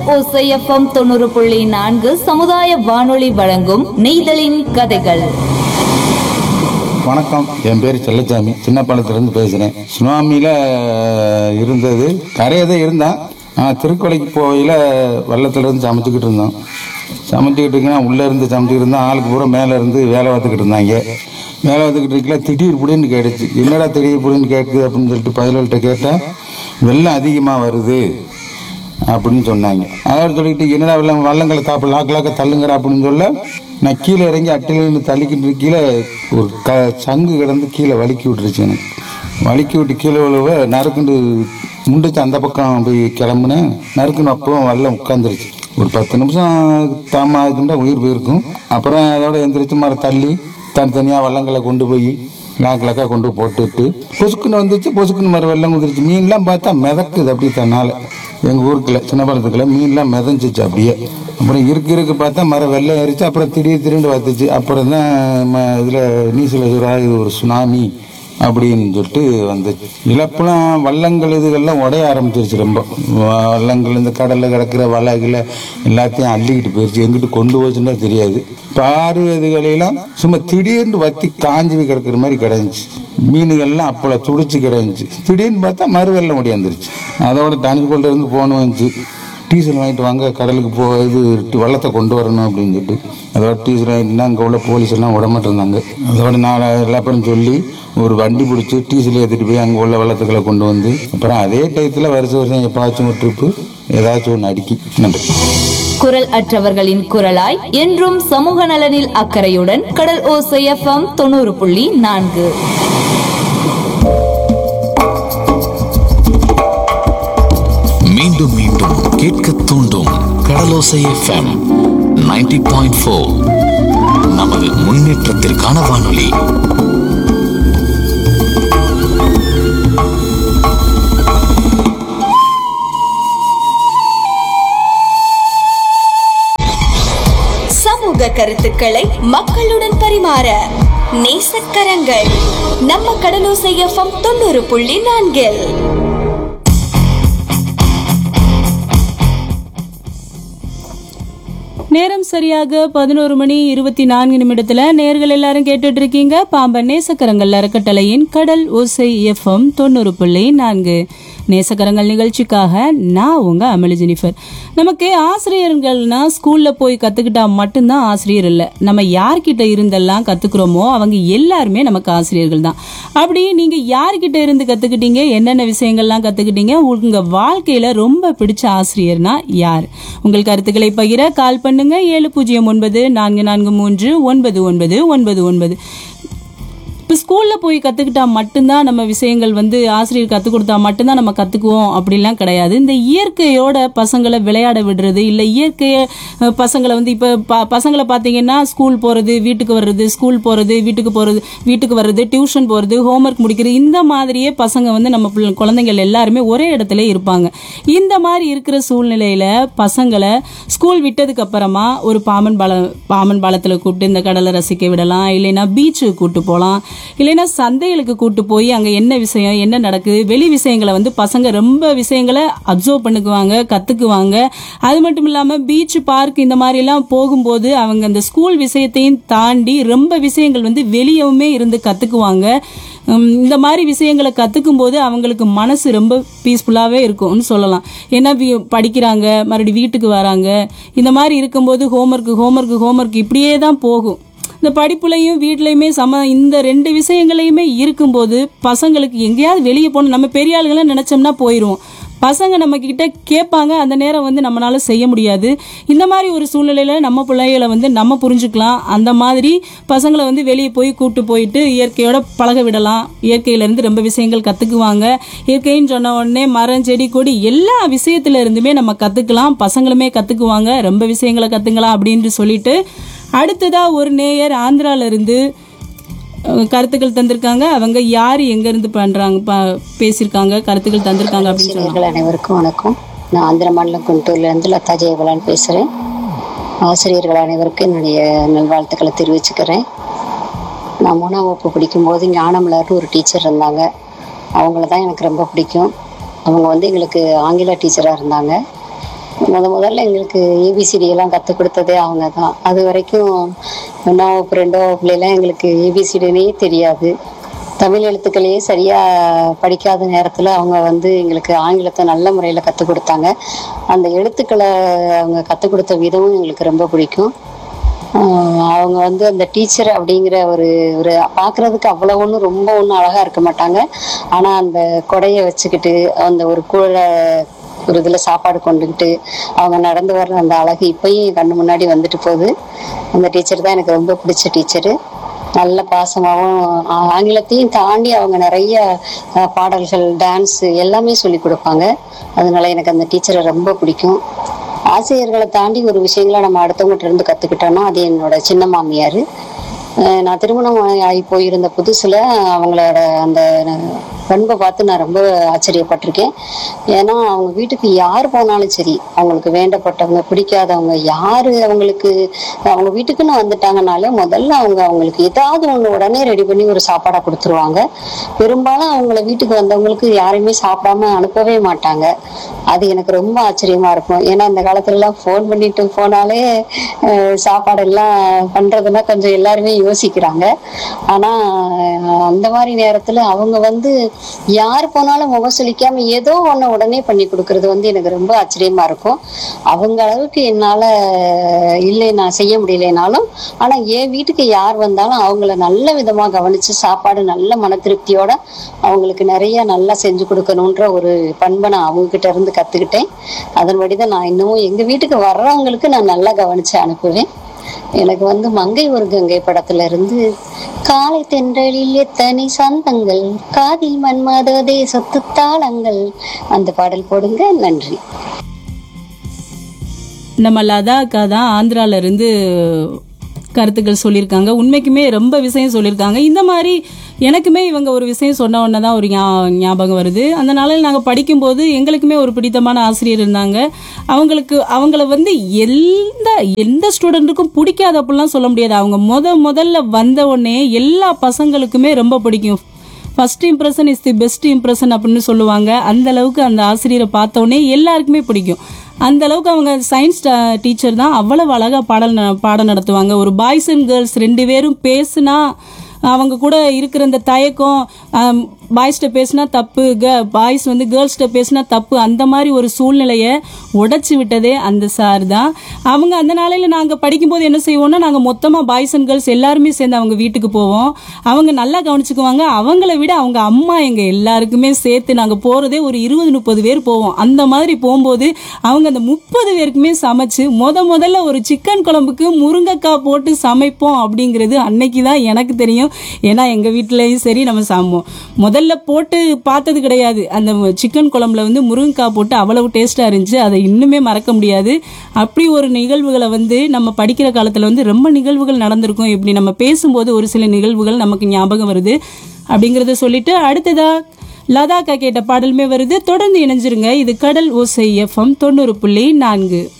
ஓசைஎஃப்எம் தொண்ணூறு புள்ளி நான்கு சமுதாய வானொலி வழங்கும் நெய்தலின் கதைகள் வணக்கம் என் பேர் செல்லச்சாமி சின்ன பாலத்திலிருந்து பேசுகிறேன் சுனாமியில் இருந்தது கரையை தான் இருந்தேன் ஆனால் திருக்கொலைக்கு போகையில் வெள்ளத்துலேருந்து சமைச்சிக்கிட்டு இருந்தோம் சமைச்சிக்கிட்டு இருக்கேன் உள்ளே இருந்து சமைச்சிக்கிட்டு இருந்தோம் ஆளுக்கு பூரா மேலே இருந்து வேலை பார்த்துக்கிட்டு இருந்தாங்க வேலை பார்த்துக்கிட்டு இருக்கல திடீர் புடின்னு கேட்டுச்சு என்னடா திடீர் புடின்னு கேட்குது அப்படின்னு சொல்லிட்டு பதினெட்டு கேட்டால் வெள்ளம் அதிகமாக வருது அப்படின்னு சொன்னாங்க அதாவது சொல்லிட்டு என்னடா வெள்ளம் வள்ளங்களை தாப்பு லாக்கு லாக்க தள்ளுங்கடா அப்படின்னு சொல்ல நான் கீழே இறங்கி அட்டிலிருந்து தள்ளிக்கிட்டு கீழே ஒரு க சங்கு கிடந்து கீழே வலிக்கி விட்டுருச்சு எனக்கு வலிக்கி விட்டு கீழே விழுவ நறுக்குண்டு முண்டுச்சு அந்த பக்கம் போய் கிளம்புனேன் நறுக்குன்னு அப்போ வெள்ளம் உட்காந்துருச்சு ஒரு பத்து நிமிஷம் தாமா இருந்தா உயிர் போயிருக்கும் அப்புறம் அதோட எந்திரிச்சு மரம் தள்ளி தனித்தனியாக வள்ளங்களை கொண்டு போய் லாக் லாக்கா கொண்டு போட்டுட்டு பொசுக்குன்னு வந்துச்சு பொசுக்குன்னு மறு வெள்ளம் குதிருச்சு மீன்லாம் பார்த்தா மிதக்குது அப்படி தன்னால எங்கள் ஊருக்குள்ள சின்ன பழத்துக்குள்ள மீன்லாம் மிதந்துச்சு அப்படியே அப்புறம் இருக்கு இருக்கு பார்த்தா மரம் வெள்ளம் ஏறிச்சு அப்புறம் திடீர் திடீர்னு பார்த்துச்சு அப்புறம் தான் இதில் நீச்சல் இது ஒரு சுனாமி அப்படின்னு சொல்லிட்டு வந்துச்சு இழப்புலாம் வள்ளங்கள் இதுகள்லாம் உடைய ஆரம்பிச்சிருச்சு ரொம்ப வ- வள்ளங்கள் இந்த கடலில் கிடக்கிற வலைகளை எல்லாத்தையும் அள்ளிக்கிட்டு போயிடுச்சு எங்கிட்டு கொண்டு போச்சுன்னா தெரியாது பாரு இதுகளெல்லாம் சும்மா திடீர்னு வத்தி காஞ்சி போய் கிடக்கிற மாதிரி கிடந்துச்சு மீனுகள்லாம் அப்பள துடிச்சு கிடந்துச்சு திடீர்னு பார்த்தா மறு வெள்ளம் ஓடியாந்துருச்சு அதோட தனிக்கொள்ள இருந்து போன வந்துச்சு டீசல் வாங்கிட்டு வாங்க கடலுக்கு போ இது வள்ளத்தை கொண்டு வரணும் அப்படின்னு சொல்லிட்டு அதோட டீசல் வாங்கிட்டு அங்கே உள்ள போலீஸ் எல்லாம் விடமாட்டு இருந்தாங்க அதோட நான் எல்லா பேரும் சொல்லி ஒரு வண்டி பிடிச்சி டீசல் ஏற்றிட்டு போய் அங்கே உள்ள வெள்ளத்துக்களை கொண்டு வந்து அப்புறம் அதே டயத்தில் வருஷம் வருஷம் எப்பாச்சும் ஒரு ட்ரிப்பு ஏதாச்சும் ஒன்று அடிக்கி நன்றி குரல் அற்றவர்களின் குரலாய் என்றும் சமூக நலனில் அக்கறையுடன் கடல் ஓசைஎஃப்எம் தொண்ணூறு புள்ளி நான்கு மீண்டும் மீண்டும் கேட்க தூண்டும் கடலோசை எஃப்எம் 90.4 பாயிண்ட் ஃபோர் நமது முன்னேற்றத்திற்கான வானொலி சமூக கருத்துக்களை மக்களுடன் பரிமாற நேசக்கரங்கள் நம்ம கடலோசை எஃப்எம் தொண்ணூறு புள்ளி நான்கில் நேரம் சரியாக பதினோரு மணி இருபத்தி நான்கு நிமிடத்துல நேர்கள் எல்லாரும் கேட்டுட்டு இருக்கீங்க பாம்பன் நேசக்கரங்கள் அறக்கட்டளையின் கடல் ஓசை எஃப்எம் தொண்ணூறு புள்ளி நான்கு நேசக்கரங்கள் நிகழ்ச்சிக்காக நான் உங்க அமளி ஜெனிஃபர் நமக்கு ஆசிரியர்கள்னா ஸ்கூல்ல போய் கத்துக்கிட்டா மட்டும்தான் ஆசிரியர் இல்லை நம்ம யார்கிட்ட இருந்தெல்லாம் கத்துக்கிறோமோ அவங்க எல்லாருமே நமக்கு ஆசிரியர்கள் தான் அப்படி நீங்க யார்கிட்ட இருந்து கத்துக்கிட்டீங்க என்னென்ன விஷயங்கள்லாம் கத்துக்கிட்டீங்க உங்க வாழ்க்கையில ரொம்ப பிடிச்ச ஆசிரியர்னா யார் உங்கள் கருத்துக்களை பகிர கால் பண்ணுங்க ஏழு பூஜ்ஜியம் ஒன்பது நான்கு நான்கு மூன்று ஒன்பது ஒன்பது ஒன்பது ஒன்பது இப்போ ஸ்கூலில் போய் கற்றுக்கிட்டா மட்டும்தான் நம்ம விஷயங்கள் வந்து ஆசிரியர் கற்றுக் கொடுத்தா மட்டும்தான் நம்ம கற்றுக்குவோம் அப்படிலாம் கிடையாது இந்த இயற்கையோட பசங்களை விளையாட விடுறது இல்லை இயற்கையை அஹ், பசங்களை வந்து இப்போ ப பசங்களை பார்த்தீங்கன்னா ஸ்கூல் போகிறது வீட்டுக்கு வர்றது ஸ்கூல் போகிறது வீட்டுக்கு போகிறது வீட்டுக்கு வர்றது டியூஷன் போகிறது ஹோம்ஒர்க் முடிக்கிறது இந்த மாதிரியே பசங்க வந்து நம்ம பிள்ளை- குழந்தைகள் எல்லாருமே ஒரே இடத்துல இருப்பாங்க இந்த மாதிரி இருக்கிற சூழ்நிலையில் பசங்களை ஸ்கூல் விட்டதுக்கு அப்புறமா ஒரு பாமன் பால பாமன் பாலத்தில் கூப்பிட்டு இந்த கடலை ரசிக்க விடலாம் இல்லைன்னா பீச்சுக்கு கூட்டு போகலாம் இல்லைன்னா சந்தைகளுக்கு கூட்டு போய் அங்கே என்ன விஷயம் என்ன நடக்குது வெளி விஷயங்களை வந்து பசங்க ரொம்ப விஷயங்களை அப்சர்வ் பண்ணுக்குவாங்க கற்றுக்குவாங்க அது மட்டும் இல்லாமல் பீச் பார்க் இந்த மாதிரிலாம் போகும்போது அவங்க அந்த ஸ்கூல் விஷயத்தையும் தாண்டி ரொம்ப விஷயங்கள் வந்து வெளியவுமே இருந்து கற்றுக்குவாங்க இந்த மாதிரி விஷயங்களை கற்றுக்கும் போது அவங்களுக்கு மனசு ரொம்ப பீஸ்ஃபுல்லாகவே இருக்கும்னு சொல்லலாம் ஏன்னா வி- படிக்கிறாங்க மறுபடியும் வீட்டுக்கு வராங்க இந்த மாதிரி இருக்கும்போது ஹோம்ஒர்க்கு ஹோம்ஒர்க்கு ஹோம்ஒர்க் இப்படியே தான் போகும் இந்த படிப்புலையும் வீட்லையுமே சம இந்த ரெண்டு விஷயங்களையுமே இருக்கும்போது பசங்களுக்கு எங்கேயாவது வெளியே போகணும் நம்ம பெரிய ஆளுகளை நினச்சோம்னா போயிடுவோம் பசங்க நம்ம கிட்ட கேட்பாங்க அந்த நேரம் வந்து நம்மளால செய்ய முடியாது இந்த மாதிரி ஒரு சூழ்நிலையில நம்ம பிள்ளைகளை வந்து நம்ம புரிஞ்சுக்கலாம் அந்த மாதிரி பசங்களை வந்து வெளியே போய் கூப்பிட்டு போயிட்டு இயற்கையோட பழக விடலாம் இயற்கையில இருந்து ரொம்ப விஷயங்கள் கத்துக்குவாங்க இயற்கைன்னு சொன்ன உடனே மரம் செடி கொடி எல்லா விஷயத்துல இருந்துமே நம்ம கத்துக்கலாம் பசங்களுமே கத்துக்குவாங்க ரொம்ப விஷயங்களை கத்துக்கலாம் அப்படின்னு சொல்லிட்டு அடுத்ததா ஒரு நேயர் ஆந்திரால இருந்து அஹ், கருத்துக்கள் தந்திருக்காங்க அவங்க யார் எங்க இருந்து பண்றாங்க ப- பேசியிருக்காங்க கருத்துக்கள் தந்திருக்காங்க அப்படின்னு சொல்லலாம் ஆசிரியர்கள் அனைவருக்கும் வணக்கம் நான் ஆந்திர மாநிலம் குண்டூர்லேருந்து லதா ஜெயபாலன் பேசுகிறேன் ஆசிரியர்கள் அனைவருக்கும் என்னுடைய நல்வாழ்த்துக்களை தெரிவிச்சுக்கிறேன் நான் மூணாம் வகுப்பு படிக்கும்போது ஞானமலர்னு ஒரு டீச்சர் இருந்தாங்க அவங்கள தான் எனக்கு ரொம்ப பிடிக்கும் அவங்க வந்து எங்களுக்கு ஆங்கில டீச்சராக இருந்தாங்க முத முதல்ல எங்களுக்கு ஏபிசிடி எல்லாம் கற்றுக் கொடுத்ததே அவங்க தான் அது வரைக்கும் ஒன்றாம் வகுப்பு ரெண்டாம் வகுப்புலாம் எங்களுக்கு ஏபிசிடினே தெரியாது தமிழ் எழுத்துக்களையே சரியாக படிக்காத நேரத்தில் அவங்க வந்து எங்களுக்கு ஆங்கிலத்தை நல்ல முறையில் கற்றுக் கொடுத்தாங்க அந்த எழுத்துக்களை அவங்க கற்றுக் கொடுத்த விதமும் எங்களுக்கு ரொம்ப பிடிக்கும் ஆஹ் அவங்க வந்து அந்த டீச்சர் அப்படிங்கிற ஒரு ஒரு பார்க்குறதுக்கு அவ்வளோ ஒன்றும் ரொம்ப ஒன்றும் அழகாக இருக்க மாட்டாங்க ஆனால் அந்த கொடையை வச்சுக்கிட்டு அந்த ஒரு கூழ ஒரு இதில் சாப்பாடு கொண்டுக்கிட்டு அவங்க நடந்து வர்ற அந்த அழகு இப்பயும் என் கண்ணு முன்னாடி வந்துட்டு போகுது அந்த டீச்சர் தான் எனக்கு ரொம்ப பிடிச்ச டீச்சரு நல்ல பாசமாகவும் ஆ- ஆங்கிலத்தையும் தாண்டி அவங்க நிறைய அஹ், பாடல்கள் டான்ஸ் எல்லாமே சொல்லி கொடுப்பாங்க அதனால எனக்கு அந்த டீச்சரை ரொம்ப பிடிக்கும் ஆசிரியர்களை தாண்டி ஒரு விஷயங்களை நம்ம அடுத்தவங்ககிட்ட இருந்து கற்றுக்கிட்டோம்னா அது என்னோட சின்ன மாமியார் அஹ் நான் திருமணம் ஆகி போயிருந்த புதுசில் அவங்களோட அந்த பண்பை பார்த்து நான் ரொம்ப ஆச்சரியப்பட்டிருக்கேன் ஏன்னா அவங்க வீட்டுக்கு யார் போனாலும் சரி அவங்களுக்கு வேண்டப்பட்டவங்க பிடிக்காதவங்க யார் அவங்களுக்கு அவங்க வீட்டுக்குன்னு வந்துட்டாங்கனாலே முதல்ல அவங்க அவங்களுக்கு ஏதாவது ஒன்று உடனே ரெடி பண்ணி ஒரு சாப்பாடாக கொடுத்துருவாங்க பெரும்பாலும் அவங்கள வீட்டுக்கு வந்தவங்களுக்கு யாரையுமே சாப்பிடாம அனுப்பவே மாட்டாங்க அது எனக்கு ரொம்ப ஆச்சரியமா இருக்கும் ஏன்னா இந்த காலத்துலலாம் ஃபோன் பண்ணிட்டு போனாலே அஹ், சாப்பாடெல்லாம் பண்றதுன்னா கொஞ்சம் எல்லாருமே யோசிக்கிறாங்க ஆனா அஹ், அந்த மாதிரி நேரத்துல அவங்க வந்து யார் போனாலும் முகம் சுளிக்காம ஏதோ ஒண்ணு உடனே பண்ணி கொடுக்கறது வந்து எனக்கு ரொம்ப ஆச்சரியமா இருக்கும் அவங்க அளவுக்கு என்னால அஹ், இல்லை நான் செய்ய முடியலைனாலும் ஆனா என் வீட்டுக்கு யார் வந்தாலும் அவங்கள நல்ல விதமா கவனிச்சு சாப்பாடு நல்ல மன திருப்தியோட அவங்களுக்கு நிறைய நல்லா செஞ்சு கொடுக்கணுன்ற ஒரு பண்பை நான் அவங்க கிட்ட இருந்து கத்துக்கிட்டேன் அதன்படி தான் நான் இன்னமும் எங்க வீட்டுக்கு வர்றவங்களுக்கு நான் நல்லா கவனிச்சு அனுப்புவேன் எனக்கு வந்து மங்கை ஒரு கங்கை படத்துல இருந்து காலை தென்றலில் எத்தனை சந்தங்கள் காதில் மன்மத தேசத்து தாளங்கள் அந்த பாடல் போடுங்க நன்றி நம்ம லதா அக்கா தான் ஆந்திரால இருந்து கருத்துக்கள் சொல்லியிருக்காங்க உண்மைக்குமே ரொம்ப விஷயம் சொல்லியிருக்காங்க இந்த மாதிரி எனக்குமே இவங்க ஒரு விஷயம் சொன்ன உடனே தான் ஒரு ஞா- ஞாபகம் வருது அந்த நாளில் நாங்கள் படிக்கும்போது எங்களுக்குமே ஒரு பிடித்தமான ஆசிரியர் இருந்தாங்க அவங்களுக்கு அவங்கள வந்து எந்த எந்த ஸ்டூடெண்ட்டுக்கும் பிடிக்காத அப்படிலாம் சொல்ல முடியாது அவங்க முத முதல்ல வந்த உடனே எல்லா பசங்களுக்குமே ரொம்ப பிடிக்கும் first impression is the best impression அப்படின்னு சொல்லுவாங்க அந்த அளவுக்கு அந்த ஆசிரியரை பார்த்த உடனே எல்லாருக்குமே பிடிக்கும் அந்த அளவுக்கு அவங்க சயின்ஸ் டீச்சர் தான் அவ்வளவு அழகா பாடல் ந- பாடம் நடத்துவாங்க ஒரு பாய்ஸ் அண்ட் கேர்ள்ஸ் ரெண்டு பேரும் பேசுனா அவங்க கூட இருக்கிற அந்த தயக்கம் பாய்ஸ்கிட்ட பேசினா தப்பு பாய்ஸ் வந்து கேர்ள்ஸ்கிட்ட பேசினா தப்பு அந்த மாதிரி ஒரு சூழ்நிலையை உடைச்சி விட்டதே அந்த சார் தான் அவங்க அந்த நாளையில் நாங்கள் படிக்கும்போது என்ன செய்வோம்னா நாங்கள் மொத்தமாக பாய்ஸ் அண்ட் கேர்ள்ஸ் எல்லாருமே சேர்ந்து அவங்க வீட்டுக்கு போவோம் அவங்க நல்லா கவனிச்சுக்குவாங்க அவங்கள விட அவங்க அம்மா எங்கள் எல்லாருக்குமே சேர்த்து நாங்கள் போகிறதே ஒரு இருபது முப்பது பேர் போவோம் அந்த மாதிரி போகும்போது அவங்க அந்த முப்பது பேருக்குமே சமைச்சு முத முதல்ல ஒரு சிக்கன் குழம்புக்கு முருங்கைக்காய் போட்டு சமைப்போம் அப்படிங்கிறது அன்னைக்கு தான் எனக்கு தெரியும் ஏன்னா எங்கள் வீட்டிலையும் சரி நம்ம சாம்போம் முதல்ல போட்டு பார்த்தது கிடையாது அந்த சிக்கன் குழம்புல வந்து முருங்கைக்காய் போட்டு அவ்வளவு டேஸ்ட்டாக இருந்துச்சு அதை இன்னுமே மறக்க முடியாது அப்படி ஒரு நிகழ்வுகளை வந்து நம்ம படிக்கிற காலத்தில் வந்து ரொம்ப நிகழ்வுகள் நடந்திருக்கும் இப்படி நம்ம பேசும்போது ஒரு சில நிகழ்வுகள் நமக்கு ஞாபகம் வருது அப்படிங்கிறத சொல்லிட்டு அடுத்ததா லதாக்கா கேட்ட பாடலுமே வருது தொடர்ந்து இணைஞ்சிருங்க இது கடல் ஓசை எஃப்எம் தொண்ணூறு புள்ளி நான்கு